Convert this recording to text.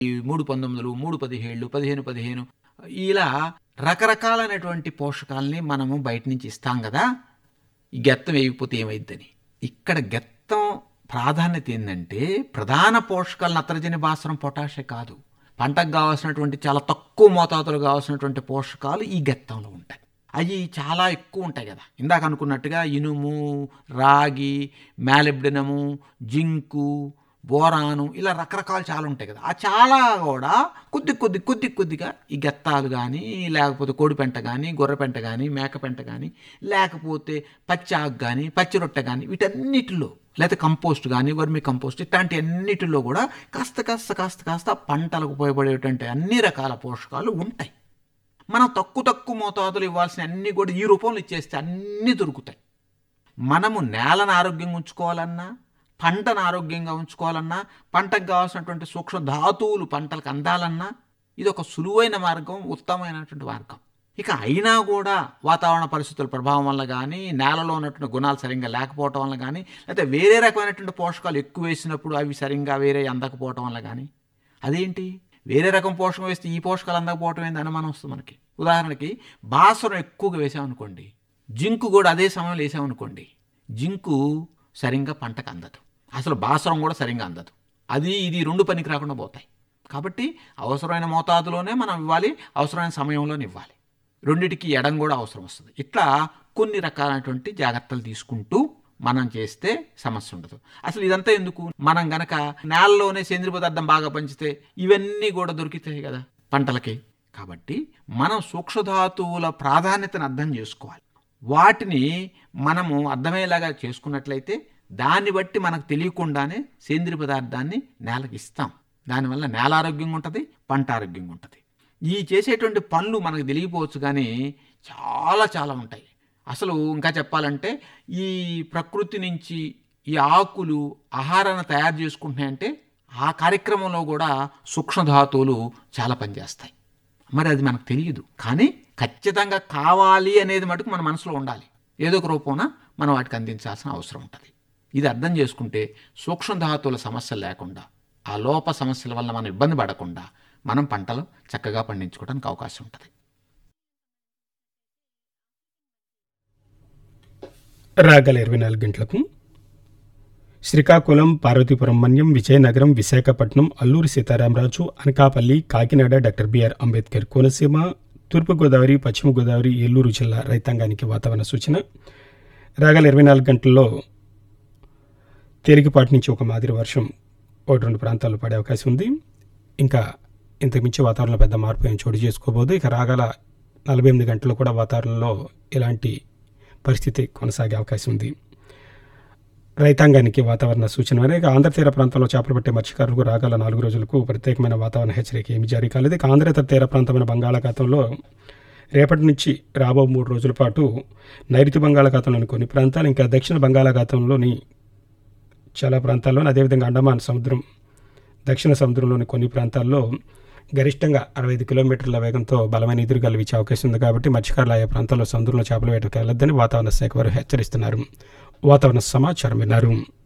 ఈ మూడు పంతొమ్మిదిలు మూడు పదిహేళ్ళు పదిహేను పదిహేను ఇలా రకరకాలైనటువంటి పోషకాలని మనము బయట నుంచి ఇస్తాం కదా ఈ గెత్తం వేయకపోతే ఏమైద్దని ఇక్కడ గెత్తం ప్రాధాన్యత ఏంటంటే ప్రధాన పోషకాలు నత్రజని భాస్వరం పొటాషే కాదు పంటకు కావాల్సినటువంటి చాలా తక్కువ మోతాదులో కావాల్సినటువంటి పోషకాలు ఈ గెత్తంలో ఉంటాయి అవి చాలా ఎక్కువ ఉంటాయి కదా ఇందాక అనుకున్నట్టుగా ఇనుము రాగి మ్యాలిబ్డినము జింకు బోరాను ఇలా రకరకాలు చాలా ఉంటాయి కదా ఆ చాలా కూడా కొద్ది కొద్ది కొద్ది కొద్దిగా ఈ గెత్తాలు కానీ లేకపోతే కోడిపెంట కానీ గొర్రెపెంట కానీ మేకపెంట కానీ లేకపోతే పచ్చి ఆకు కానీ పచ్చి రొట్టె కానీ వీటన్నిటిలో లేకపోతే కంపోస్ట్ కానీ వర్మి కంపోస్ట్ ఇట్లాంటి అన్నిటిలో కూడా కాస్త కాస్త కాస్త కాస్త పంటలకు ఉపయోగపడేటువంటి అన్ని రకాల పోషకాలు ఉంటాయి మనం తక్కువ తక్కువ మోతాదులు ఇవ్వాల్సిన అన్ని కూడా ఈ రూపంలో ఇచ్చేస్తే అన్నీ దొరుకుతాయి మనము నేలను ఆరోగ్యంగా ఉంచుకోవాలన్నా పంటను ఆరోగ్యంగా ఉంచుకోవాలన్నా పంటకు కావాల్సినటువంటి సూక్ష్మ ధాతువులు పంటలకు అందాలన్నా ఇది ఒక సులువైన మార్గం ఉత్తమమైనటువంటి మార్గం ఇక అయినా కూడా వాతావరణ పరిస్థితుల ప్రభావం వల్ల కానీ నేలలో ఉన్నటువంటి గుణాలు సరిగ్గా లేకపోవటం వల్ల కానీ లేకపోతే వేరే రకమైనటువంటి పోషకాలు ఎక్కువ వేసినప్పుడు అవి సరిగ్గా వేరే అందకపోవటం వల్ల కానీ అదేంటి వేరే రకం పోషకం వేస్తే ఈ పోషకాలు అందకపోవటం ఏంది అనుమానం వస్తుంది మనకి ఉదాహరణకి భాస్వరం ఎక్కువగా వేసామనుకోండి జింకు కూడా అదే సమయంలో వేసామనుకోండి జింకు సరిగ్గా పంటకు అందదు అసలు భాస్వరం కూడా సరిగ్గా అందదు అది ఇది రెండు పనికి రాకుండా పోతాయి కాబట్టి అవసరమైన మోతాదులోనే మనం ఇవ్వాలి అవసరమైన సమయంలోనే ఇవ్వాలి రెండిటికి ఎడం కూడా అవసరం వస్తుంది ఇట్లా కొన్ని రకాలైనటువంటి జాగ్రత్తలు తీసుకుంటూ మనం చేస్తే సమస్య ఉండదు అసలు ఇదంతా ఎందుకు మనం గనక నేలలోనే సేంద్రియ పదార్థం బాగా పంచితే ఇవన్నీ కూడా దొరికితాయి కదా పంటలకి కాబట్టి మనం సూక్ష్మధాతువుల ప్రాధాన్యతను అర్థం చేసుకోవాలి వాటిని మనము అర్థమయ్యేలాగా చేసుకున్నట్లయితే దాన్ని బట్టి మనకు తెలియకుండానే సేంద్రియ పదార్థాన్ని నేలకి ఇస్తాం దానివల్ల నేల ఆరోగ్యంగా ఉంటుంది పంట ఆరోగ్యంగా ఉంటుంది ఈ చేసేటువంటి పనులు మనకు తెలియపోవచ్చు కానీ చాలా చాలా ఉంటాయి అసలు ఇంకా చెప్పాలంటే ఈ ప్రకృతి నుంచి ఈ ఆకులు ఆహారాన్ని తయారు చేసుకుంటున్నాయంటే ఆ కార్యక్రమంలో కూడా సూక్ష్మధాతువులు చాలా పనిచేస్తాయి మరి అది మనకు తెలియదు కానీ ఖచ్చితంగా కావాలి అనేది మటుకు మన మనసులో ఉండాలి ఏదో ఒక రూపంన మనం వాటికి అందించాల్సిన అవసరం ఉంటుంది ఇది అర్థం చేసుకుంటే సూక్ష్మధాతువుల సమస్యలు లేకుండా ఆ లోప సమస్యల వల్ల మనం ఇబ్బంది పడకుండా మనం పంటలు చక్కగా పండించుకోవడానికి అవకాశం ఉంటుంది రాగల ఇరవై నాలుగు గంటలకు శ్రీకాకుళం పార్వతీపురం మన్యం విజయనగరం విశాఖపట్నం అల్లూరి సీతారామరాజు అనకాపల్లి కాకినాడ డాక్టర్ బిఆర్ అంబేద్కర్ కోనసీమ తూర్పుగోదావరి పశ్చిమ గోదావరి ఏలూరు జిల్లా రైతాంగానికి వాతావరణ సూచన రాగల ఇరవై నాలుగు గంటల్లో తేలికపాటి నుంచి ఒక మాదిరి వర్షం ఒకటి రెండు ప్రాంతాల్లో పడే అవకాశం ఉంది ఇంకా ఇంతకుమించి వాతావరణంలో పెద్ద మార్పు ఏం చోటు చేసుకోబోదు ఇక రాగల నలభై ఎనిమిది గంటల్లో కూడా వాతావరణంలో ఎలాంటి పరిస్థితి కొనసాగే అవకాశం ఉంది రైతాంగానికి వాతావరణ సూచన మేరకు ఆంధ్ర తీర ప్రాంతంలో చేపలు పట్టే మత్స్యకారులకు రాగల నాలుగు రోజులకు ప్రత్యేకమైన వాతావరణ హెచ్చరిక ఏమి జారీ కాలేదు ఇక ఆంధ్ర తీర ప్రాంతమైన బంగాళాఖాతంలో రేపటి నుంచి రాబో మూడు రోజుల పాటు నైరుతి బంగాళాఖాతంలోని కొన్ని ప్రాంతాలు ఇంకా దక్షిణ బంగాళాఖాతంలోని చాలా ప్రాంతాల్లో అదేవిధంగా అండమాన్ సముద్రం దక్షిణ సముద్రంలోని కొన్ని ప్రాంతాల్లో గరిష్టంగా అరవై ఐదు కిలోమీటర్ల వేగంతో బలమైన ఎదురుగాలు వీచే అవకాశం ఉంది కాబట్టి మత్స్యకారులు ఆయా ప్రాంతాల్లో సముద్రంలో చేపల వేటకు వెళ్లొద్దని వాతావరణ శాఖ వారు హెచ్చరిస్తున్నారు వాతావరణ సమాచారం విన్నారు